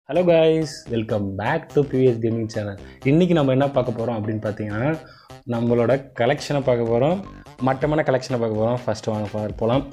Hello guys welcome back to PVS gaming channel இன்றைக்கி நம்ம என்ன பார்க்க போகிறோம் அப்படின்னு பார்த்தீங்கன்னா நம்மளோட கலெக்ஷனை பார்க்க போகிறோம் மட்டமான கலெக்ஷனை பார்க்க போகிறோம் ஃபஸ்ட்டு வாங்க பாரு போகலாம்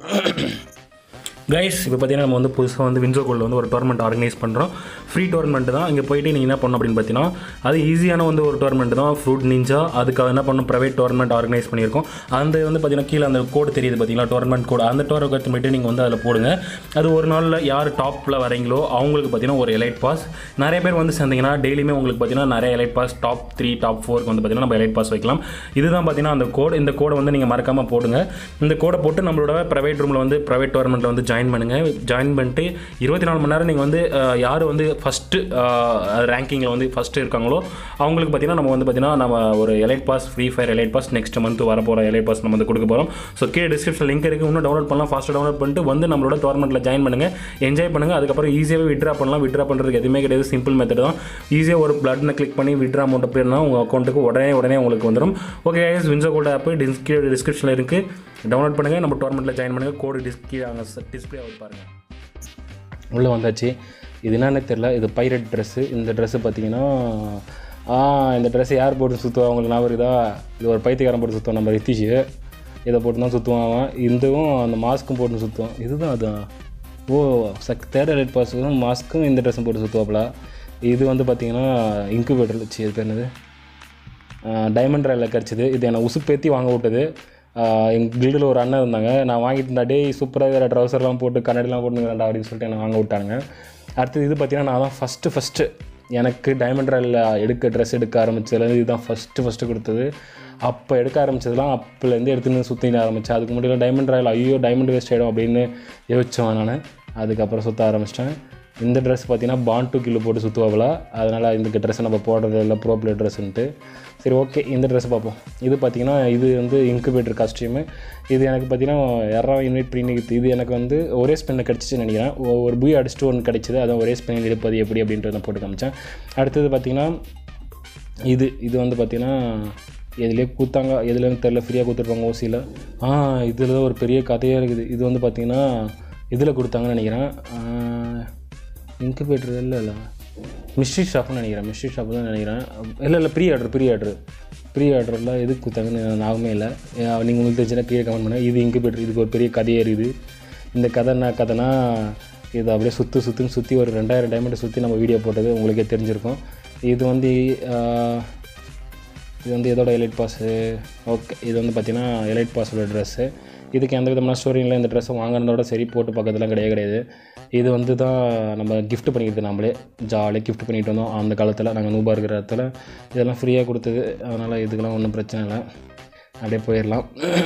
கைஸ் இப்போ பார்த்தீங்கன்னா நம்ம வந்து புதுசாக வந்து வின்சோ கோல்டில் வந்து ஒரு டோர்னமெண்ட் ஆர்கனைஸ் பண்ணுறோம் ஃப்ரீ டோர்னமெண்ட் தான் இங்கே போயிட்டு நீங்கள் என்ன பண்ணணும் அப்படின்னு பார்த்தீங்கன்னா அது ஈஸியான வந்து ஒரு டோர்னமெண்ட் தான் ஃப்ரூட் நிஞ்சா அதுக்கு என்ன பண்ணணும் ப்ரைவேட் டோர்னமெண்ட் ஆர்கனைஸ் பண்ணியிருக்கோம் அந்த வந்து பார்த்தீங்கன்னா கீழே அந்த கோடு தெரியுது பார்த்தீங்களா டோர்னமெண்ட் கோடு அந்த டோர் போயிட்டு நீங்கள் வந்து அதில் போடுங்க அது ஒரு நாளில் யார் டாப்பில் வரீங்களோ அவங்களுக்கு பார்த்தீங்கன்னா ஒரு எலைட் பாஸ் நிறைய பேர் வந்து சேர்ந்தீங்கன்னா டெய்லியுமே உங்களுக்கு பார்த்தீங்கன்னா நிறைய elite pass top three top ஃபோருக்கு வந்து பார்த்தீங்கன்னா நம்ம எலைட் பாஸ் வைக்கலாம் இதுதான் பார்த்தீங்கன்னா அந்த கோட் இந்த கோடை வந்து நீங்கள் மறக்காமல் போடுங்க இந்த கோடை போட்டு நம்மளோட ப்ரைவேட் ரூமில் வந்து ப்ரைவேட் டோர்னமெண்ட்டில் வந்து ஜாயின் பண்ணுங்கள் ஜாயின் பண்ணிட்டு இருபத்தி நாலு மணி நேரம் நீங்கள் வந்து அஹ், யார் வந்து ஃபஸ்ட்டு ரேங்கிங்கில் வந்து ஃபஸ்ட்டு இருக்காங்களோ அவங்களுக்கு பார்த்தீங்கன்னா நம்ம வந்து பார்த்தீங்கன்னா நம்ம ஒரு elite pass free fire elite pass next month வர போகிற எலைட் பாஸ் நம்ம வந்து கொடுக்க போகிறோம் ஸோ கீழே டிஸ்கிரிப்ஷன் லிங்க் இருக்குது இன்னும் டவுன்லோட் பண்ணலாம் ஃபாஸ்ட்டாக டவுன்லோட் பண்ணிட்டு வந்து நம்மளோட டோர்னமெண்ட்டில் ஜாயின் பண்ணுங்கள் என்ஜாய் பண்ணுங்கள் அதுக்கப்புறம் ஈஸியாகவே விட்ரா பண்ணலாம் விட்ரா பண்ணுறதுக்கு எதுவுமே கிடையாது சிம்பிள் மெத்தட் தான் ஈஸியாக ஒரு பிளட்னு கிளிக் பண்ணி விட்ரா அமௌண்ட் அப்படின்னா உங்கள் அக்கௌண்ட்டுக்கு உடனே உடனே உங்களுக்கு வந்துடும் okay guys WinZO gold app டிஸ்கி டிஸ்கிரிப்ஷனில் இருக்குது டவுன்லோட் பண்ணுங்கள் நம்ம டோர்னமெண்ட்டில் ஜாயின் பண்ணுங்கள் கோடு டிஸ்கி அங்கே டிஸ்பிளே ஆகுது பாருங்கள் உள்ளே வந்தாச்சு இது என்னன்னு தெரில இது பைரட் ட்ரெஸ்ஸு இந்த ட்ரெஸ்ஸு பார்த்தீங்கன்னா ஆ இந்த ட்ரெஸ்ஸை யார் போட்டு சுற்றுவா அவங்களுக்கு ஞாபகம் இருக்குதா இது ஒரு பைத்தியக்காரன் போட்டு சுற்றுவான் நம்ம ரித்திஷ் இதை போட்டு தான் சுற்றுவான் அவன் இதுவும் அந்த மாஸ்க்கும் போட்டு சுற்றுவான் இதுதான் அதுதான் ஓ சக் தேர்ட் எலைட் பாஸுக்கும் மாஸ்க்கும் இந்த ட்ரெஸ்ஸும் போட்டு சுற்றுவாப்புல இது வந்து பார்த்தீங்கன்னா இன்குபேட்டர் வச்சு இது பேர் என்னது டைமண்ட் ரயிலில் கிடச்சிது இது என்னை உசுப்பேத்தி வாங்க விட்டது எங்கள் கில்டில் ஒரு அண்ணன் இருந்தாங்க நான் வாங்கிட்டு இருந்தா டேய் சூப்பராக வேறு ட்ரௌசர்லாம் போட்டு கண்ணாடிலாம் போட்டுங்கிறேன்டா அப்படின்னு சொல்லிட்டு என்னை வாங்க விட்டாங்க அடுத்தது இது பார்த்தீங்கன்னா நான் தான் ஃபஸ்ட்டு ஃபஸ்ட்டு எனக்கு டைமண்ட் ரயிலில் எடுக்க ட்ரெஸ் எடுக்க ஆரம்பிச்சதுலேருந்து இதுதான் ஃபஸ்ட்டு ஃபஸ்ட்டு கொடுத்தது அப்போ எடுக்க ஆரம்பிச்சதுலாம் அப்போலேருந்து எடுத்துன்னு சுற்றின ஆரம்பித்தேன் அதுக்கு முன்னாடி டைமண்ட் ராயல் ஐயோ டைமண்ட் வேஸ்ட் ஆகிடும் அப்படின்னு யோசிச்சேன் நான் அதுக்கப்புறம் சுற்ற ஆரம்பிச்சிட்டேன் இந்த ட்ரெஸ் பார்த்தீங்கன்னா பாண்ட் டூ கிலோ போட்டு சுற்றுவாங்களா அதனால் இந்த ட்ரெஸ்ஸை நம்ம போடுறது இல்லை ப்ரோ பிளே ட்ரெஸ்ஸுன்ட்டு சரி ஓகே இந்த ட்ரெஸ் பார்ப்போம் இது பார்த்தீங்கன்னா இது வந்து இன்குபேட்டர் காஸ்டியூமு இது எனக்கு பார்த்தீங்கன்னா யாராவது இன்வைட் பண்ணி இது எனக்கு வந்து ஒரே ஸ்பென்னில் கிடச்சிச்சுன்னு நினைக்கிறேன் ஒ- ஒரு புய் அடிச்சுட்டு ஒன்று கிடச்சிது அதான் ஒரே ஸ்பென்னில் எடுப்பது எப்படி அப்படின்றத நான் போட்டு காமிச்சேன் அடுத்தது பார்த்தீங்கன்னா இது இது வந்து பார்த்தீங்கன்னா எதுலேயே கூத்தாங்க எதுலேன்னு தெரில ஃப்ரீயாக கொடுத்துருப்பாங்க ஓசியில் ஆ இதில் தான் ஒரு பெரிய கதையாக இருக்குது இது வந்து பார்த்தீங்கன்னா இதில் கொடுத்தாங்கன்னு நினைக்கிறேன் இன்குபேட்டர் இல்லை இல்லை மிஸ்ட்ரி ஷாப்னு நினைக்கிறேன் மிஸ்ட்ரி ஷாப் தான் நினைக்கிறேன் இல்லை இல்லை pre order pre order pre ஆர்டரில் எதுக்கு கொடுத்தாங்கன்னு எனக்கு ஞாபகமே இல்லை நீங்கள் உங்களுக்கு தெரிஞ்சுன்னா கீழே கமெண்ட் பண்ணுங்கள் இது இன்குபேட்டர் இதுக்கு ஒரு பெரிய கதையே இருக்குது இந்த கதை என்ன கதைனா இது அப்படியே சுற்று சுற்றுன்னு சுற்றி ஒரு ரெண்டாயிரம் டைமண்ட் சுற்றி நம்ம வீடியோ போட்டது உங்களுக்கே தெரிஞ்சிருக்கும் இது வந்து ஆஹ், இது வந்து எதோட எலைட் பாஸு ஓகே இது வந்து பார்த்தீங்கன்னா எலைட் பாஸோட ட்ரெஸ்ஸு இதுக்கு எந்த விதமான ஸ்டோரியும் இல்லை இந்த ட்ரெஸ்ஸை வாங்குறதோட சரி போட்டு பக்கத்துலாம் கிடையாது கிடையாது இது வந்து தான் நம்ம gift பண்ணிக்கிறது நம்மளே ஜாலியாக gift பண்ணிட்டு வந்தோம் அந்த காலத்தில் நாங்கள் நூபாக இருக்கிற இடத்துல இதெல்லாம் ஃப்ரீயாக கொடுத்தது அதனால் இதுக்கெல்லாம் ஒன்றும் பிரச்சனை இல்லை அப்படியே போயிடலாம்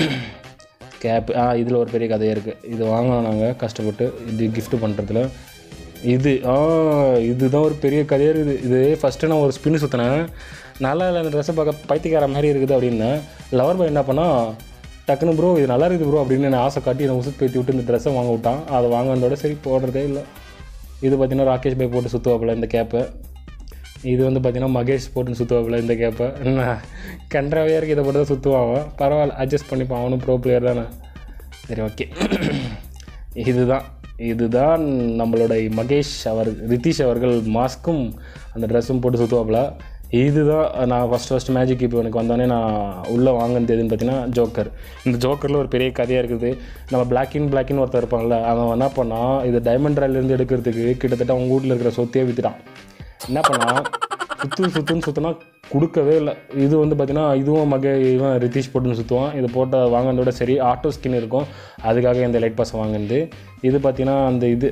கேப் ஆ இதில் ஒரு பெரிய கதையாக இருக்குது இது வாங்கினோம் நாங்கள் கஷ்டப்பட்டு இது gift பண்ணுறதுல இது ஆ இதுதான் ஒரு பெரிய கதையாக இருக்குது இது ஃபஸ்ட்டு நான் ஒரு ஸ்பின்னு சுற்றினேன் நல்லா இல்லை அந்த ட்ரெஸ்ஸை பார்க்க பைத்தியக்கார மாதிரி இருக்குது அப்படின்னு லவர் பாய் என்ன பண்ணா டக்குன்னு ப்ரோ இது நல்லா இருக்குது ப்ரோ அப்படின்னு நான் ஆசை காட்டி என்னை உசுப்பு பேத்தி விட்டு இந்த ட்ரெஸ்ஸை வாங்க விட்டான் அதை வாங்கினதோட சரி போடுறதே இல்லை இது பார்த்தீங்கன்னா ராகேஷ் பாய் போட்டு சுற்றுவாப்பில் இந்த கேப்பை இது வந்து பார்த்தீங்கன்னா மகேஷ் போட்டு சுற்றுவாப்பில் இந்த கேப்பை என்ன கன்றாவையாக இருக்குது இதை போட்டு தான் சுற்றுவான் அவன். பரவாயில்ல அட்ஜஸ்ட் பண்ணிப்பான் அவனும் ப்ரோ பிளேயர் தானே சரி ஓகே இதுதான் இதுதான் நம்மளோட மகேஷ் அவர் ரித்தீஷ் அவர்கள் மாஸ்க்கும் அந்த ட்ரெஸ்ஸும் போட்டு சுற்றுவாப்புல இதுதான் நான் ஃபஸ்ட் ஃபஸ்ட் மேஜிக் இப்போ எனக்கு வந்தோடனே நான் உள்ளே வாங்கினது எதுன்னு பார்த்தீங்கன்னா ஜோக்கர் இந்த ஜோக்கரில் ஒரு பெரிய கதையாக இருக்குது நம்ம பிளாக் இன் பிளாக் இன் ஒருத்தர் இருப்பாங்கல்ல அவன் என்ன பண்ணான் இது டைமண்ட் ராயிலேருந்து எடுக்கிறதுக்கு கிட்டத்தட்ட அவங்க வீட்டில் இருக்கிற சொத்தையே விற்றுட்டான் என்ன பண்ணா சுற்று சுற்றுன்னு சுற்றினா கொடுக்கவே இல்லை இது வந்து பார்த்தீங்கன்னா இதுவும் மக இவன் ரித்தீஷ் போட்டுன்னு சுற்றுவான் இது போட்ட வாங்கினதோட சரி ஆட்டோ ஸ்கின் இருக்கும் அதுக்காக இந்த லைட் பாஸ் வாங்கினது இது பார்த்தீங்கன்னா அந்த இது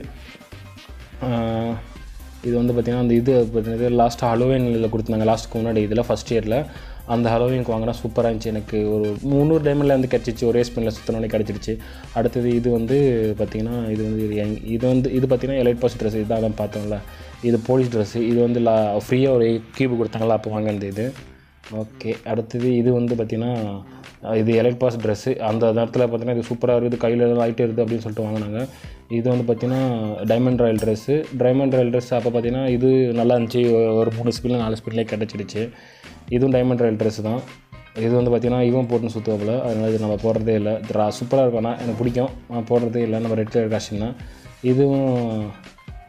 ஆஹ், இது வந்து பார்த்தீங்கன்னா அந்த இது பார்த்தீங்கன்னா லாஸ்ட் ஹலோவினில் கொடுத்தாங்க லாஸ்ட்டுக்கு முன்னாடி இதில் ஃபஸ்ட் இயரில் அந்த ஹலோவினுக்கு வாங்கினா சூப்பராக இருந்துச்சு எனக்கு ஒரு முந்நூறு டைமில் வந்து கிடச்சிச்சு ஒரே ஸ்பின்னில் சுற்றினோடனே கிடச்சிருச்சு அடுத்தது இது வந்து பார்த்திங்கன்னா இது வந்து இது எங்- இது வந்து இது பார்த்திங்கன்னா எலைட் பாஸ் ட்ரெஸ் இதுதான் அதான் பார்த்தோம்ல இது போலீஸ் ட்ரெஸ்ஸு இது வந்து லா ஃப்ரீயாக ஒரு கியூப் கொடுத்தாங்களா அப்போ வாங்கினது இது ஓகே அடுத்தது இது வந்து பார்த்திங்கன்னா இது எலைட் பாஸ் ட்ரெஸ்ஸு அந்த நேரத்தில் பார்த்தீங்கன்னா இது சூப்பராக இருக்குது கையில் லைட் இருக்குது அப்படின்னு சொல்லிட்டு வாங்கினாங்க இது வந்து பார்த்திங்கன்னா diamond royale dress diamond royale dress அப்போ பார்த்தீங்கன்னா இது நல்லா இருந்துச்சு ஒரு மூணு ஸ்பின்ல நாலு ஸ்பின்லேயே கிடச்சிடுச்சு இதுவும் டைமண்ட் ராயல் ட்ரெஸ் தான் இது வந்து பார்த்திங்கன்னா இவன் போட்டுன்னு சுற்றுவாப்பில் அதனால் இது நம்ம போடுறதே இல்லை சூப்பராக இருக்கும் ஆனால் எனக்கு பிடிக்கும் நான் போடுறதே இல்லை நம்ம ரெட் கலர் காஸ்டியூம் தான் இதுவும்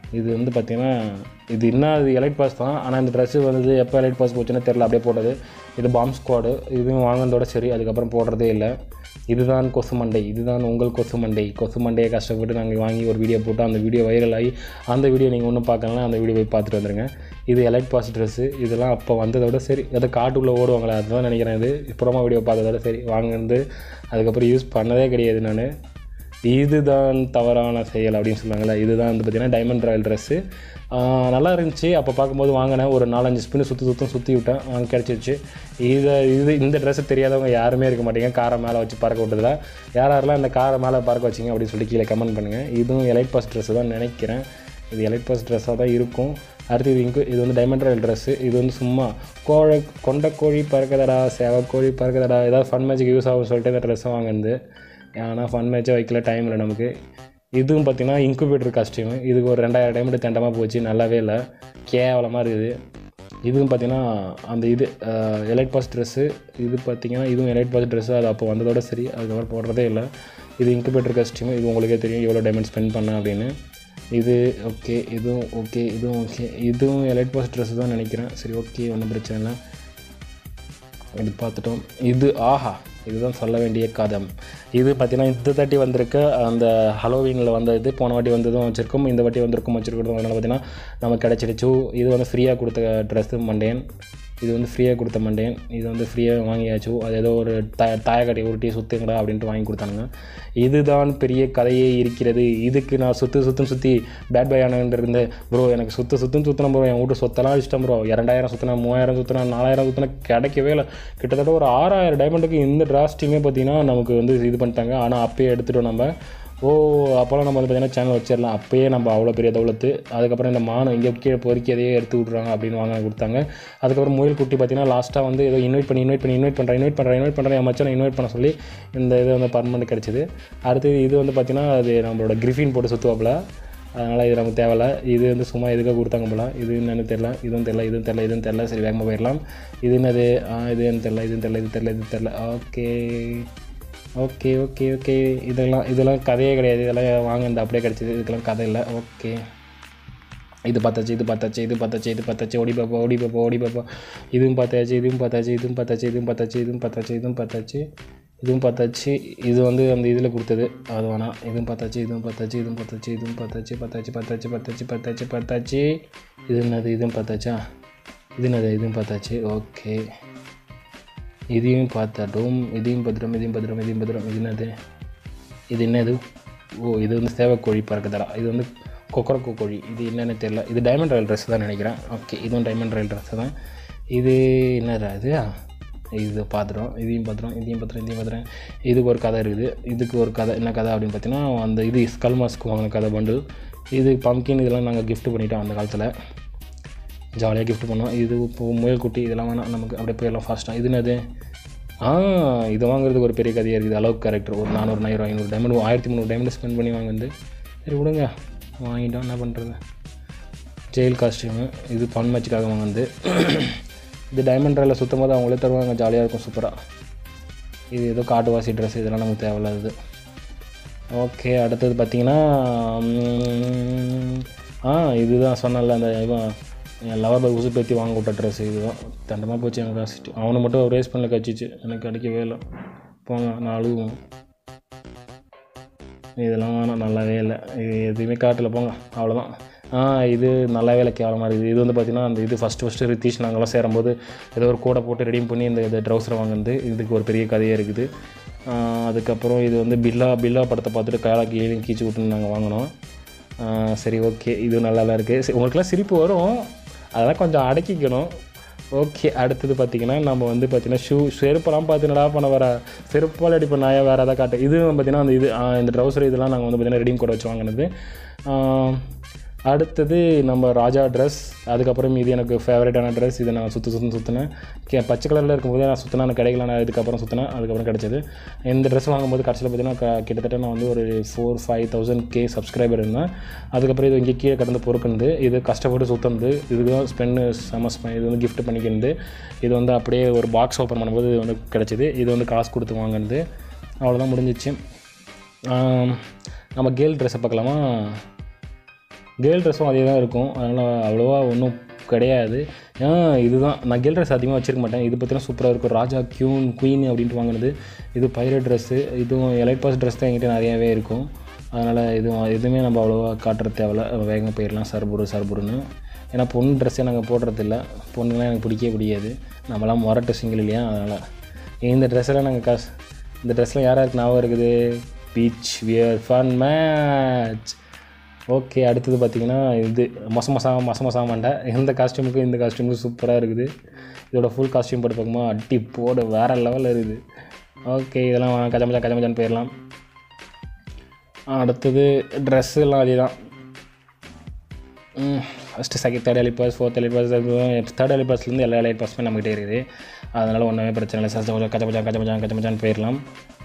இது வந்து பார்த்திங்கன்னா இது இன்னும் அது எலைட் பாஸ் தான் ஆனால் இந்த ட்ரெஸ்ஸு வந்து எப்போ எலைட் பாஸ் போச்சுன்னு தெரில அப்படியே போட்டது இது பாம் ஸ்குவாடு இதுவும் வாங்கினதோட சரி அதுக்கப்புறம் போடுறதே இல்லை இதுதான் கொசு மண்டை இதுதான் உங்கள் கொசு மண்டை கொசு மண்டையை கஷ்டப்பட்டு நாங்கள் வாங்கி ஒரு வீடியோ போட்டு அந்த வீடியோ வைரல் ஆகி அந்த வீடியோ நீங்கள் ஒன்றும் பார்க்கலாம் அந்த வீடியோ போய் பார்த்துட்டு வந்துருங்க இது எலைட் பாஸ் ட்ரெஸ்ஸு இதெல்லாம் அப்போ வந்ததோட சரி அதை காட்டுக்குள்ளே ஓடுவாங்களே அதுதான் நினைக்கிறேன் இது ப்ரோமோ வீடியோ பார்த்ததோட சரி வாங்கினது அதுக்கப்புறம் யூஸ் பண்ணதே கிடையாது நான் இதுதான் தவறான செயல் அப்படின்னு சொல்லுவாங்கள்ல இதுதான் வந்து பார்த்திங்கன்னா டைமண்ட் ராயல் ட்ரெஸ்ஸு நல்லா இருந்துச்சு அப்போ பார்க்கும்போது வாங்கினேன் ஒரு நாலஞ்சு ஸ்பின்னு சுற்றி சுத்தம் சுற்றி விட்டேன் அங்கே கிடச்சிருச்சு இதை இது இந்த ட்ரெஸ்ஸு தெரியாதவங்க யாருமே இருக்க மாட்டீங்க காரை மேலே வச்சு பறக்க விட்டதில்ல யார் யாரெல்லாம் இந்த காரை மேலே பறக்க வச்சிங்க அப்படின்னு சொல்லி கீழே கமெண்ட் பண்ணுங்கள் இதுவும் எலைட் பாஸ் ட்ரெஸ்ஸு தான் நினைக்கிறேன் இது எலைட் பாஸ் ட்ரெஸ்ஸாக தான் இருக்கும் அடுத்து இது இங்கு இது வந்து டைமண்ட் ராயல் ட்ரெஸ்ஸு இது வந்து சும்மா கோழை கொண்ட கோழி பறக்குதடா சேவக்கோழி பறக்குதடா ஏதாவது ஃபன் மேட்சுக்கு யூஸ் ஆகும்னு சொல்லிட்டு இந்த ட்ரெஸ்ஸை வாங்குனது ஆனால் ஃபன் மேட்சே வைக்கல டைம் இல்லை நமக்கு இதுவும் பார்த்திங்கன்னா இன்குபேட்டர் காஸ்டியூமு இதுக்கு ஒரு ரெண்டாயிரம் டைமண்ட் தண்டமாக போச்சு நல்லாவே இல்லை கேவலமாக இருக்குது இதுவும் பார்த்திங்கன்னா அந்த இது எலைட் பாஸ் ட்ரெஸ்ஸு இது பார்த்திங்கன்னா இதுவும் எலைட் பாஸ் ட்ரெஸ்ஸு அது அப்போ வந்ததோட சரி அதுக்கப்புறம் போடுறதே இல்லை இது இன்குபேட்டர் காஸ்டியூமு இது உங்களுக்கே தெரியும் எவ்வளோ டைமண்ட் ஸ்பெண்ட் பண்ணேன் அப்படின்னு இது ஓகே இதுவும் ஓகே இதுவும் ஓகே இதுவும் எலைட் பாஸ் ட்ரெஸ்ஸு தான் நினைக்கிறேன் சரி ஓகே ஒன்றும் பிரச்சனை இல்லை இது பார்த்துட்டோம் இது ஆஹா இதுதான் சொல்ல வேண்டிய கதம் இது பார்த்தீங்கன்னா இந்த தாட்டி வந்திருக்க அந்த ஹலோவீனில் வந்த இது போன வாட்டி வந்ததும் வச்சுருக்கோம் இந்த வாட்டி வந்திருக்கும் வச்சுருக்கோம் அதனால் பார்த்தீங்கன்னா நமக்கு கிடச்சிடுச்சு இது வந்து ஃப்ரீயாக கொடுத்த ட்ரெஸ்ஸு மண்டேன் இது வந்து ஃப்ரீயாக கொடுத்த மண்டேன் இது வந்து ஃப்ரீயாக வாங்கியாச்சு அது ஏதோ ஒரு த தாயக்கட்டை உருட்டி சுற்றுங்கடா அப்படின்ட்டு வாங்கி கொடுத்தானுங்க இதுதான் பெரிய கதையே இருக்கிறது இதுக்கு நான் சுற்று சுற்றும் சுற்றி பேட் பை ஆனது ப்ரோ எனக்கு சுற்று சுற்றும் சுற்றின ப்ரோ என் வீட்டு சொத்தெல்லாம் அடிச்சிட்டேன் ப்ரோ இரண்டாயிரம் சுற்றினா மூவாயிரம் சுற்றினா நாலாயிரம் சுற்றினா கிடைக்கவே இல்லை கிட்டத்தட்ட ஒரு ஆறாயிரம் டைமண்டுக்கு இந்த டிராஸ்டியுமே பார்த்தீங்கன்னா நமக்கு வந்து இது பண்ணிட்டாங்க ஆனால் அப்பயே எடுத்துட்டோம் நம்ம ஓ அப்போல்லாம் நம்ம வந்து பார்த்தீங்கன்னா சேனல் வச்சிடலாம் அப்பயே நம்ம அவ்வளோ பெரிய தௌலத்து அதுக்கப்புறம் இந்த மானம் இங்கே கீழே பொறுக்கியதையே எடுத்து விட்றாங்க அப்படின்னு வாங்க கொடுத்தாங்க அதுக்கப்புறம் முயல் குட்டி பார்த்தீங்கன்னா லாஸ்ட்டாக வந்து ஏதோ இன்வைட் பண்ணி இன்வைட் பண்ணி இன்வைட் பண்ணுறேன் இன்வைட் பண்ணுறேன் இன்வைட் பண்ணுறேன் என் மச்சான் இன்வைட் பண்ண சொல்லி இந்த இது வந்து பர்மனெண்ட் கிடச்சிது அடுத்து இது வந்து பார்த்தீங்கன்னா அது நம்மளோட கிரிஃபின் போட்டு சுற்றுவாப்பில் அதனால் இது நமக்கு தேவையில்ல இது வந்து சும்மா எதுக்காக கொடுத்தாங்க போல இது என்னன்னு தெரில இதுவும் தெரில இதுவும் தெரில இதுவும் தெரில சரி வேகமாக போயிடலாம் இது என்னது ஆ இது என்ன தெரில இதுவும் தெரில இது தெரில இது தெரில ஓகே ஓகே ஓகே ஓகே இதெல்லாம் இதெல்லாம் கதையே கிடையாது இதெல்லாம் வாங்க இந்த அப்படியே கிடச்சிது இதுக்கெல்லாம் கதை இல்லை ஓகே இது பார்த்தாச்சு இது பார்த்தாச்சு இது பார்த்தாச்சு இது பார்த்தாச்சு ஓடி பாப்பா ஓடி பாப்பா ஓடி பாப்பா இதுவும் பார்த்தாச்சு இதுவும் பார்த்தாச்சு இதுவும் பார்த்தாச்சு இதுவும் பார்த்தாச்சு இதுவும் பார்த்தாச்சு இதுவும் பார்த்தாச்சு இதுவும் பார்த்தாச்சு இது வந்து அந்த இதில் கொடுத்தது அது வேணாம் இதுவும் பார்த்தாச்சு இதுவும் பார்த்தாச்சு இதுவும் பார்த்தாச்சு இதுவும் பார்த்தாச்சு பார்த்தாச்சு பார்த்தாச்சு பார்த்தாச்சு பார்த்தாச்சு பார்த்தாச்சு இது என்னது இதுவும் பார்த்தாச்சா இது என்னது இதுவும் பார்த்தாச்சு ஓகே இதையும் பார்த்தாட்டும் இதையும் பத்திரம் இதையும் பத்திரம் இதையும் பத்திரம் இது என்னது இது என்னது ஓ இது வந்து சேவக்கோழி பறக்குதடா இது வந்து கொக்கரக்கோ கோழி இது என்னன்னு தெரியல இது டைமண்ட் ராயல் ட்ரெஸ் தான் நினைக்கிறேன் ஓகே இதுவும் டைமண்ட் ராயல் ட்ரெஸ் தான் இது என்னடா இது இது பார்த்துறோம் இதையும் பார்த்துறோம் இதையும் பார்த்துறோம் இதையும் பார்த்துறேன் இதுக்கு ஒரு கதை இருக்குது இதுக்கு ஒரு கதை என்ன கதை அப்படின்னு பார்த்தீங்கன்னா அந்த இது ஸ்கல் மாஸ்க்கு வாங்கின கதை பண்டில் இது பம்கின் இதெல்லாம் நாங்கள் gift பண்ணிட்டோம் அந்த காலத்தில் ஜாலியாக gift பண்ணோம் இது இப்போ முயல் குட்டி இதெல்லாம் வேணாம் நமக்கு அப்படியே போயிடலாம் ஃபாஸ்ட்டாக இது என்னது ஆ இது வாங்குறதுக்கு ஒரு பெரிய கதையாக இருக்குது அளவுக்கு கேரக்டர் ஒரு நானூறு நாயிரம் ஐநூறு டைமண்ட் ஆயிரத்தி முந்நூறு டைமண்ட் ஸ்பெண்ட் பண்ணி வாங்குது சரி விடுங்க வாங்கிட்டோம் என்ன பண்ணுறது ஜெயில் காஸ்டியூமு இது ஃபன் மேட்சுக்காக வாங்குது இது டைமண்ட் ரயிலில் சுற்றும் போது அவங்களே தருவாங்க ஜாலியாக இருக்கும் சூப்பராக இது ஏதோ காட்டுவாசி ட்ரெஸ் இதெல்லாம் நமக்கு தேவையில்லாதது ஓகே அடுத்தது பார்த்தீங்கன்னா ம், ஆ இதுதான் சொன்னல அந்த இவன் என் லவர் பாய் உசு பேத்தி வாங்க விட்ட ட்ரெஸ் இதுதான் தண்டமாக போச்சு எனக்கு காசிட்டு அவனை மட்டும் ரேஸ் பண்ணல கச்சிச்சு எனக்கு கிடைக்கவே இல்லை போங்க நான் அழுவும் இதெல்லாம் வேணாம் நல்லாவே இல்லை இது எதுவுமே காட்டல போங்க அவ்வளோதான் ஆ இது நல்லாவே இல்லை கேவலமாக இருக்குது இது வந்து பார்த்திங்கன்னா அந்த இது ஃபஸ்ட்டு ஃபஸ்ட்டு ரித்தீஷ் நாங்களாம் சேரும்போது ஏதோ ஒரு கூடை போட்டு ரெடி பண்ணி இந்த இது ட்ரௌசரை வாங்குனது இதுக்கு ஒரு பெரிய கதையே இருக்குது ஆ, அதுக்கப்புறம் இது வந்து பில்லா பில்லா படத்தை பார்த்துட்டு கையாளாக்கி ஏலியும் கீச்சு விட்டுன்னு நாங்கள் வாங்கினோம் ஆ, சரி ஓகே இது நல்லா தான் இருக்குது சரி, உங்களுக்குலாம் சிரிப்பு வரும் அதெல்லாம் கொஞ்சம் அடக்கிக்கணும் ஓகே அடுத்தது பார்த்தீங்கன்னா நம்ம வந்து பார்த்தீங்கன்னா ஷூ செருப்பெல்லாம் பார்த்துனடா பண்ண வர செருப்பால் அடி பண்ண வேறு எதாவது காட்டு இது பார்த்தீங்கன்னா அந்த இது ஆ, இந்த ட்ரௌசர் இதெல்லாம் நாங்கள் வந்து பார்த்தீங்கன்னா ரெடியும் கூட வச்சு வாங்கினது ஆ, அடுத்தது நம்ம ராஜா ட்ரெஸ் அதுக்கப்புறம் இது எனக்கு ஃபேவரட்டான ட்ரெஸ் இதை நான் சுற்று சுற்று சுற்றினேன் கே பச்சை கலரில் இருக்கும்போது நான் சுற்றினா எனக்கு கிடைக்கல நான் இதுக்கப்புறம் சுற்றினேன் அதுக்கப்புறம் கிடச்சது இந்த ட்ரெஸ் வாங்கும்போது கடைசியில் பார்த்தீங்கன்னா க- கிட்டத்தட்ட நான் வந்து ஒரு four five thousand K subscriber இருந்தேன் அதுக்கப்புறம் இது இங்கே கீழே கடந்து பொறுக்குனது இது கஷ்டப்பட்டு சுற்றுனது இதுதான் ஸ்பென்னு செம ஸ்பெ இது வந்து gift பண்ணிக்கிறது இது வந்து அப்படியே ஒரு பாக்ஸ் ஓப்பன் பண்ணும்போது இது வந்து கிடச்சிது இது வந்து காசு கொடுத்து வாங்கினது அவ்வளோதான் முடிஞ்சிச்சு ஆம், நம்ம கேர்ள் ட்ரெஸ்ஸை பார்க்கலாமா கேர்ள் ட்ரெஸ்ஸும் அதே தான் இருக்கும் அதனால் அவ்வளோவா ஒன்றும் கிடையாது ஏன் இதுதான் நான் கேர்ள் ட்ரெஸ் அதிகமாக வச்சிருக்க மாட்டேன் இது பார்த்தீங்கன்னா சூப்பராக இருக்கும் ராஜா க்யூன் குயின் அப்படின்ட்டு வாங்கினது இது பைரட் ட்ரெஸ்ஸு இதுவும் எலைட் பாஸ் ட்ரெஸ் தான் என்கிட்ட நிறையாவே இருக்கும் அதனால் இதுவும் எதுவுமே நம்ம அவ்வளோவா காட்டுறது தேவையில்ல வேகமாக போயிடலாம் சர்புரு சர்புருன்னு ஏன்னா பொண்ணு ட்ரெஸ்ஸே நாங்கள் போடுறதில்ல பொண்ணுங்களாம் எனக்கு பிடிக்கவே பிடிக்காது நம்மளாம் மொரட்டு சிங்கிள் இல்லையா அதனால் இந்த ட்ரெஸ்ஸெல்லாம் நாங்கள் காசு இந்த ட்ரெஸ்லாம் யார் யாருக்கு ஞாபகம் இருக்குது beach wear fun match okay அடுத்தது பார்த்தீங்கன்னா இது மொச மொசா மொச மொசா மாண்டை இந்த காஸ்டியூமுக்கும் இந்த காஸ்டியூமுக்கும் சூப்பராக இருக்குது இதோட ஃபுல் காஸ்டியூம் போட்டு பார்க்கும்போது அட்டி போட வேறு லெவலில் இருக்குது ஓகே இதெல்லாம் கஜமஜா கஜமஜான்னு போயிடலாம் அடுத்தது ட்ரெஸ்ஸு எல்லாம் அதே தான் first second third elite pass fourth elite pass third elite பாஸ்லேருந்து எல்லா எலி பாஸுமே நம்மகிட்டே இருக்குது அதனால் ஒன்றுமே பிரச்சனை இல்லை சார் கச்ச கச்ச கச்ச கச்ச கச்சான்னு போயிடலாம்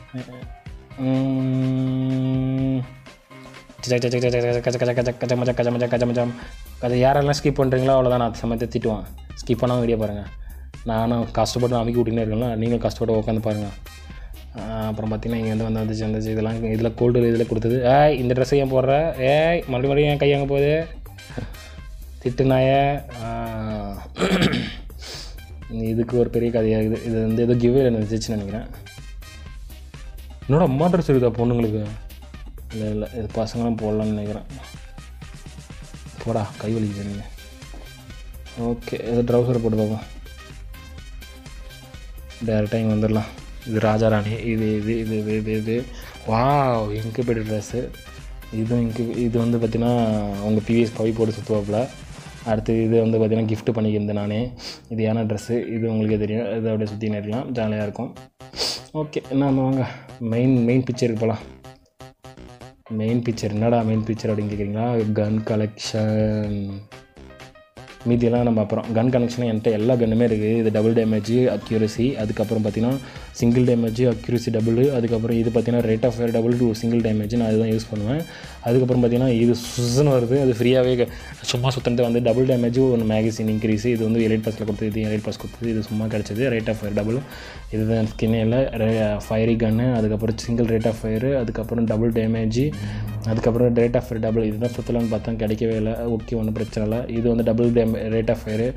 கச்சமச்சாம் அது யாரெல்லாம் ஸ்கிப் பண்ணுறீங்களோ அவ்வளோதான் நான் சமயத்தை திட்டுவான் ஸ்கிப் பண்ணாமல் வீடியோ பாருங்கள் நானும் கஷ்டப்பட்டு அமைக்கி விட்டுனே இருக்கேன்ல நீங்களும் கஷ்டப்பட்டு உட்காந்து பாருங்கள் அப்புறம் பார்த்தீங்கன்னா இங்கே வந்து வந்து வந்துச்சு வந்துச்சு இதெல்லாம் இதில் கோல்டு இதில் கொடுத்தது ஏய் இந்த ட்ரெஸ்ஸை ஏன் போடுற ஏய் மறுபடியும் மறுபடியும் என் கை அங்கே போகுது திட்டுனாய இதுக்கு ஒரு பெரிய கதையாகுது இது வந்து ஏதோ கிவ்வே இருந்துச்சுன்னு நினைக்கிறேன் என்னோட அம்மா ட்ரெஸ் இருக்குதா பொண்ணுங்களுக்கு இல்லை இல்லை இது பசங்களும் போடலான்னு நினைக்கிறேன் போடா கை வலிக்குது நீங்கள் ஓகே இது ட்ரௌசர் போட்டு பார்ப்போம் டேரெக்டாக இங்கே வந்துடலாம் இது ராஜாராணி இது இது இது இது இது இது வா இன்குபேட்டர் ட்ரெஸ்ஸு இதுவும் இங்கு இது வந்து பார்த்திங்கன்னா உங்கள் பிவிஎஸ் பவி போட்டு சுற்றுவாப்பில் அடுத்து இது வந்து பார்த்திங்கன்னா gift பண்ணிக்கிருந்தேன் நானே இது ஏன்னா ட்ரெஸ்ஸு இது உங்களுக்கே தெரியும் இது அப்படியே சுற்றி நேரலாம் ஜாலியாக இருக்கும் ஓகே நம்ம வாங்க மெயின் மெயின் பிக்சருக்கு போகலாம் மெயின் பிக்சர் என்னடா மெயின் பிக்சர் அப்படின்னு கேட்குறீங்களா கன் கலெக்ஷன் மீதியெல்லாம் நம்ம அப்புறம் கன் கனெக்ஷன் என்கிட்ட எல்லா கன்னுமே இருக்குது இது டபுள் டேமேஜ் அக்யூரசி அதுக்கப்புறம் பார்த்தீங்கன்னா சிங்கிள் டேமேஜ் அக்யூரசி டபுள் அதுக்கப்புறம் இது பார்த்தீங்கன்னா rate of fire double to single damage நான் அதுதான் யூஸ் பண்ணுவேன் அதுக்கப்புறம் பார்த்தீங்கன்னா இது சுசன் வருது அது ஃப்ரீயாகவே சும்மா சுத்தனது வந்து டபுள் டேமேஜ் ஒன்று மேகசின் இன்க்ரீஸ் இது வந்து எலைட் பாஸில் கொடுத்தது இது எலைட் பாஸ் கொடுத்தது இது சும்மா கிடச்சது ரேட் ஆஃப் ஃபயர் டபுள் இதுதான் ஸ்கின்னே இல்லை ஃபயரி கன்னு அதுக்கப்புறம் சிங்கிள் ரேட் ஆஃப் ஃபயரு அதுக்கப்புறம் டபுள் டேமேஜ் அதுக்கப்புறம் ரேட் ஆஃப் ஃபயர் டபுள் இதுதான் சுற்றலான்னு பார்த்தா கிடைக்கவே இல்லை ஓகே ஒன்றும் பிரச்சனை இல்லை இது வந்து double damage rate of fire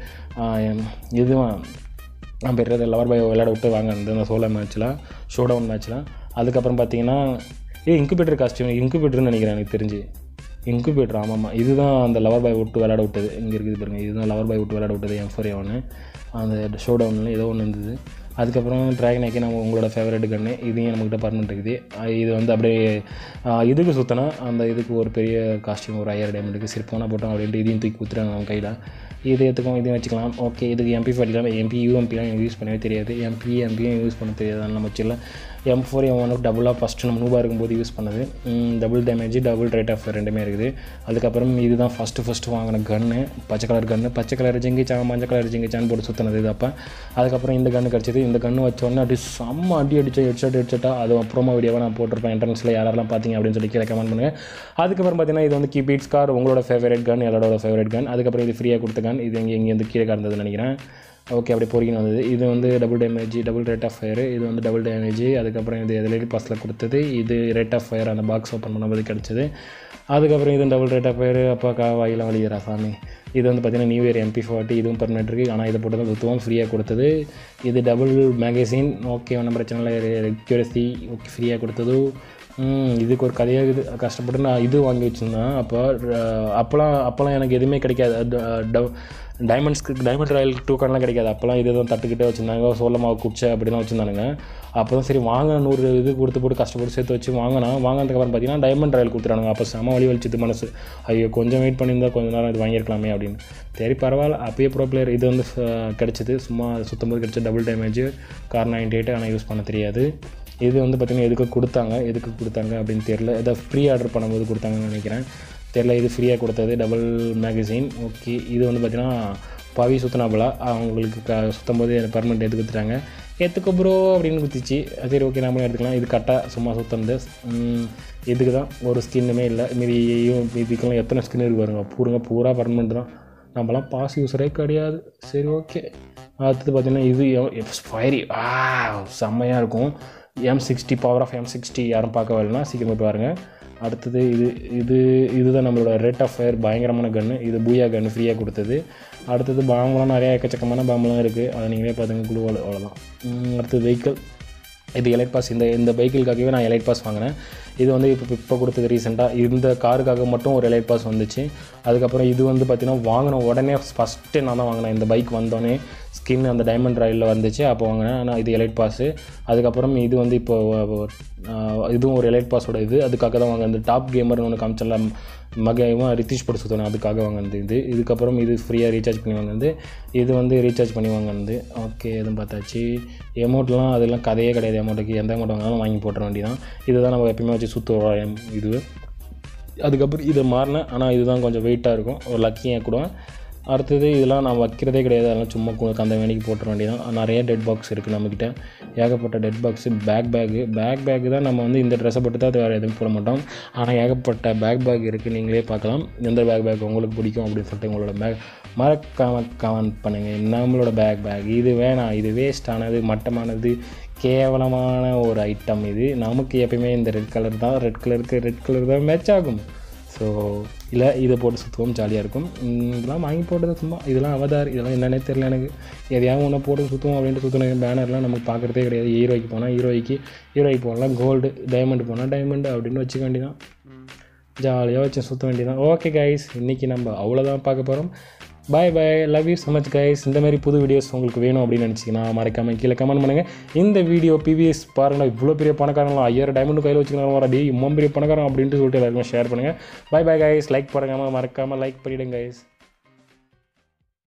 இதுவும் நான் பெரிய லவர் பாய் விளையாட விட்டு வாங்க இந்த சோலோ மேட்ச்லாம் ஷோ டவுன் மேட்ச்லாம் அதுக்கப்புறம் பார்த்தீங்கன்னா ஏ இன்குபேட்டர் காஸ்டியூம் இன்குபேட்டர்னு நினைக்கிறேன் எனக்கு தெரிஞ்சு இன்குபேட்டர் ஆமாம்மா இதுதான் அந்த லவர் பாய் விட்டு விளையாட விட்டது இங்கே இருக்குது பாருங்க இதுதான் லவர் பாய் விட்டு விளையாட விட்டது எம் ஃபோர் ஒன்று அந்த ஷோ டவுனில் ஏதோ ஒன்று இருந்தது அதுக்கப்புறம் ட்ராகன் ஐக்கே நம்ம உங்களோட ஃபேவரட் கன்று இதையும் நம்மக்கிட்ட பர்மனெண்ட் இருக்குது அஹ் இது வந்து அப்படியே அஹ் இதுக்கு சுற்றினா அந்த இதுக்கு ஒரு பெரிய காஸ்டியூம் ஒரு ஐயாயிரம் டைமண்டுக்கு சிற்போனா போட்டோம் அப்படின்ட்டு இதையும் தூக்கி குத்துறாங்க நம்ம கையில் இது எடுத்துக்கும் இதையும் வச்சுக்கலாம் ஓகே இதுக்கு எம்பி ஃபைட்லாம் எம்பி யூஎம்பிலாம் எனக்கு யூஸ் பண்ணவே தெரியாது எம்பி எம்பியும் யூஸ் பண்ண தெரியாது அதனால நம்ம வச்சிடலாம் எம் ஃபோர் எம் ஒன் டபுளாக ஃபஸ்ட்டு நம்ம நூபாக இருக்கும்போது யூஸ் பண்ணது double damage double rate of ரெண்டுமே இருக்குது அதுக்கப்புறம் இதுதான் ஃபஸ்ட்டு ஃபஸ்ட்டு வாங்கின கன்று பச்சை கலர் கன்று பச்சை கலர் ஜிங்கிச்சான் மஞ்சள் கலர் ஜிங்கிச்சான் போட்டு சுற்றினது இது அப்போ அதுக்கப்புறம் இந்த கன்று கிடச்சிது இந்த கன்று வச்சோடனே அப்படி செம்ம அடி அடிச்சா ஹெட்ஷாட் ஹெட்ஷாட்டா அது அப்புறமா வீடியோவாக நான் போட்டிருப்பேன் என்ட்ரன்ஸில் யாரெல்லாம் பார்த்தீங்க அப்படின்னு சொல்லி கீழே கமெண்ட் பண்ணுங்கள் அதுக்கப்புறம் பார்த்தீங்கன்னா இது வந்து கீபீட்ஸ் கார் உங்களோட ஃபேவரட் கன் எல்லாரோட ஃபேவரட் கன் அதுக்கப்புறம் இது ஃப்ரீயாக கொடுத்த கன் இது இங்கே இங்கேருந்து கீழே கடந்ததுன்னு நினைக்கிறேன் ஓகே அப்படி பொறுக்கின்னு வந்தது இது வந்து double damage double rate of fire இது வந்து டபுள் டேமேஜ் அதுக்கப்புறம் இது எதிலேடி பாஸில் கொடுத்தது இது ரேட் ஆஃப் ஃபயர் அந்த பாக்ஸ் ஓப்பன் பண்ணும்போது கிடச்சிது அதுக்கப்புறம் இது டபுள் ரேட் ஆஃப் ஃபயர் அப்பாக்கா வாயிலாம் வலிகிறா சாமி இது வந்து பார்த்தீங்கன்னா நியூ இயர் எம்பி ஃபார்ட்டி இதுவும் பர்மனெண்ட் இருக்குது ஆனால் இதை போட்டு தான் சுற்றுவோம் ஃப்ரீயாக கொடுத்தது இது டபுள் மேகசின் ஓகே ஒன்றும் பிரச்சனை இல்லை ரெக்யூரசி ஓகே ஃப்ரீயாக கொடுத்தது ம், இதுக்கு ஒரு கதையாக இது கஷ்டப்பட்டு நான் இது வாங்கி வச்சுருந்தேன் அப்போ அஹ், அப்போலாம் அப்போலாம் எனக்கு எதுவுமே கிடைக்காது ட- ட- டைமண்ட்ஸ்க்கு டைமண்ட் ராயல் டூ கார்டெலாம் கிடைக்காது அப்போலாம் இது தான் தட்டுக்கிட்டே வச்சுருந்தாங்க சோள மாவு குச்சை அப்படிலாம் வச்சுருந்தானுங்க அப்போ தான் சரி வாங்க நூறு இது கொடுத்து போட்டு கஷ்டப்பட்டு சேர்த்து வச்சு வாங்கினா வாங்கினதுக்கப்புறம் பார்த்தீங்கன்னா டைமண்ட் ராயல் கொடுத்துறானுங்க அப்போ செம வழி வலிச்சுது மனசு ஐயோ கொஞ்சம் வெயிட் பண்ணியிருந்தா கொஞ்ச நேரம் இது வாங்கியிருக்கலாமே அப்படின்னு சரி பரவாயில்ல அப்பயே ப்ரோ பிளேயர் இது வந்து அஹ், கிடைச்சது சும்மா சுத்தம் போது கிடைச்ச double damage car ninety eight ஆனால் யூஸ் பண்ண தெரியாது இது வந்து பார்த்திங்கன்னா எதுக்கு கொடுத்தாங்க எதுக்கு கொடுத்தாங்க அப்படின்னு தெரில ஏதோ ஃப்ரீ ஆர்டர் பண்ணும்போது கொடுத்தாங்கன்னு நினைக்கிறேன் தெரில இது ஃப்ரீயாக கொடுத்தது டபுள் மேகசின் ஓகே இது வந்து பார்த்திங்கன்னா பவி சுத்தினாப்புல அவங்களுக்கு க சுத்தம் போது பர்மனெண்ட் எடுத்து கொடுத்துட்டாங்க எடுத்துக்கோ ப்ரோ அப்படின்னு குத்திச்சு சரி ஓகே நம்மளும் எடுத்துக்கலாம் இது கரெக்டாக சும்மா சுத்தந்து இதுக்கு தான் ஒரு ஸ்கின்னுமே இல்லை மீதியும் மீதிக்கெல்லாம் எத்தனை ஸ்கின் இருக்கு பாருங்க பூருங்க பூரா பர்மனெண்ட் தான் நம்மலாம் பாஸ் யூஸரே கிடையாது சரி ஓகே அடுத்தது பார்த்தீங்கன்னா இது ஃபயரி ஆ செம்மையாக இருக்கும் M sixty power of M sixty யாரும் பார்க்க வரலனா சீக்கிரம் போய் பாருங்கள் அடுத்தது இது இது இதுதான் நம்மளோட ரேட் ஆஃப் ஃபயர் பயங்கரமான கன்று இது பூயா கன்று ஃப்ரீயாக கொடுத்தது அடுத்தது பாம்பெலாம் நிறையா எக்கச்சக்கமான பாம்பெலாம் இருக்குது அதை நீங்களே பார்த்துங்க குழு அவ்வளோதான் உம், அடுத்தது வெஹிக்கிள் இது எலைட் பாஸ் இந்த இந்த பைக்கிற்காகவே நான் எலைட் பாஸ் வாங்கினேன் இது வந்து இப்போ இப்போ கொடுத்தது ரீசெண்டாக இந்த காருக்காக மட்டும் ஒரு எலைட் பாஸ் வந்துச்சு அதுக்கப்புறம் இது வந்து பார்த்தீங்கன்னா வாங்கின உடனே ஃபஸ்ட்டு நான் தான் வாங்கினேன் இந்த பைக் வந்தோடனே ஸ்கின் அந்த டைமண்ட் ராயலில் வந்துச்சு அப்போ வாங்கினேன் ஆனால் இது எலைட் பாஸு அதுக்கப்புறம் இது வந்து இப்போ ஆஹ், இதுவும் ஒரு எலைட் பாஸோட இது அதுக்காக தான் வாங்க இந்த டாப் கேமர்னு ஒன்று காமிச்சல மகையும் ரித்தீஷ் பட சுத்தணும் அதுக்காக வாங்கினது இது இதுக்கப்புறம் இது ஃப்ரீயாக ரீசார்ஜ் பண்ணி வாங்கினது இது வந்து ரீசார்ஜ் பண்ணி வாங்கினது ஓகே எதுவும் பார்த்தாச்சு எமௌண்ட்லாம் அதெல்லாம் கதையே கிடையாது எமௌண்ட்டுக்கு எந்த அமௌண்ட் வாங்கினாலும் வாங்கி போட்டுற வேண்டியதான் இதுதான் நம்ம எப்பயுமே வச்சு சுற்றுவோம் இது அதுக்கப்புறம் இது மாறினேன் ஆனால் இதுதான் கொஞ்சம் வெயிட்டாக இருக்கும் ஒரு லக்கியாக கூட அடுத்தது இதெல்லாம் நான் வைக்கிறதே கிடையாது அதெல்லாம் சும்மா கு- கந்த வேணிக்கு போட்டுற வேண்டியதான் நிறைய டெட் பாக்ஸ் இருக்குது நம்மக்கிட்ட ஏகப்பட்ட டெட் பாக்ஸு பேக் பேக்கு பேக் பேக்கு தான் நம்ம வந்து இந்த ட்ரெஸ்ஸை போட்டு தான் அது வேறு எதுவும் போட மாட்டோம் ஆனால் ஏகப்பட்ட பேக் பேக் இருக்குது நீங்களே பார்க்கலாம் எந்த பேக் பேக் உங்களுக்கு பிடிக்கும் அப்படின்னு சொல்லிட்டு உங்களோட பேக் மறக்காம கமெண்ட் பண்ணுங்கள் நம்மளோட பேக் பேக் இது வேணாம் இது வேஸ்ட் ஆனது மட்டமானது கேவலமான ஒரு ஐட்டம் இது நமக்கு எப்பயுமே இந்த ரெட் கலர் தான் ரெட் கலருக்கு ரெட் கலர் தான் மேட்ச் ஆகும் ஸோ இல்லை இதை போட்டு சுற்றுவோம் ஜாலியாக இருக்கும் உம், இதெல்லாம் வாங்கி போட்டது சும்மா இதெல்லாம் அவதார் இதெல்லாம் என்னன்னே தெரியல எனக்கு எதையாவது ஒன்று போட்டு சுற்றுவோம் அப்படின்ட்டு சுற்றின பேனர்லாம் நமக்கு பார்க்குறதே கிடையாது ஹீரோய்க்கு போனால் ஹீரோய்க்கு ஹீரோய்க்கு போனால் கோல்டு டைமண்ட் போனால் டைமண்ட் அப்படின்னு வச்சுக்க வேண்டியதான் ஜாலியாக வச்சு சுற்ற வேண்டியதான் ஓகே கைஸ் இன்றைக்கி நம்ம அவ்வளோதான் பார்க்க போகிறோம் bye bye love you so much guys இந்த மாதிரி புது வீடியோஸ் உங்களுக்கு வேணும் அப்படின்னு நினச்சிங்கன்னா மறக்காமல் கீழே கமெண்ட் பண்ணுங்கள் இந்த வீடியோ பிவிஎஸ் பாருங்கள் இவ்வளோ பெரிய பணக்காரங்களாம் ஐயாயிரம் டைமண்ட் கையில் வச்சுக்கலாம் வர டே இம்மா பெரிய பணக்காரன் அப்படின்ட்டு சொல்லிட்டு எல்லாருமே ஷேர் பண்ணுங்கள் பாய் பாய் கைஸ் லைக் பண்ணுங்க மறக்காமல் லைக் பண்ணிவிடுங்க கைஸ்